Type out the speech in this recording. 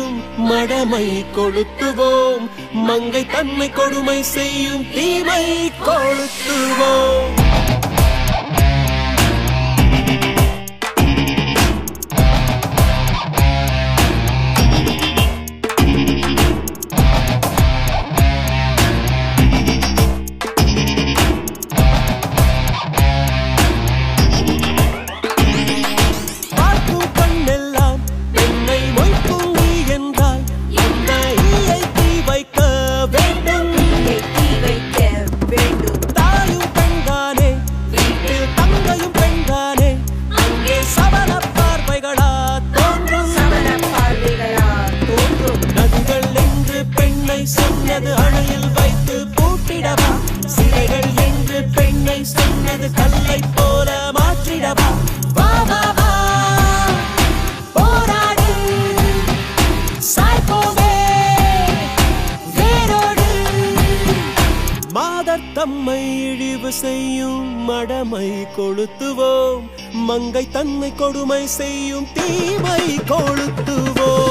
செய்யும் மடமை கொளுத்துவோம் மங்கை தன்னை கொடுமை செய்யும் தீமை கொளுத்துவோம் பார்க்கும் கண்ணெல்லாம் என்னை மொய்க்கும் நீ என்றால் என்ன ஈயை தீ வைக்க வேண்டும் தீ வைக்க வேண்டும் தாயும் பெண்தானே வீட்டில் தங்கையும் பெண்தானே அங்கே சபல பார்வைகளா தோன்றும் சமண பார்வைகளா தோன்றும் நதிகள் என்று பெண்ணை சொன்னது அணையில் வைத்து பூட்டிடவா சிலைகள் என்று பெண்ணை சொன்னது கல்லை போல மாற்றிடவா வா வா வா போராடு சாய்ப்போமே வேரோடு மாதர் தம்மை இழிவு செய்யும் மடமை கொளுத்துவோம் மங்கை தன்னை கொடுமை செய்யும் தீமை கொளுத்துவோம்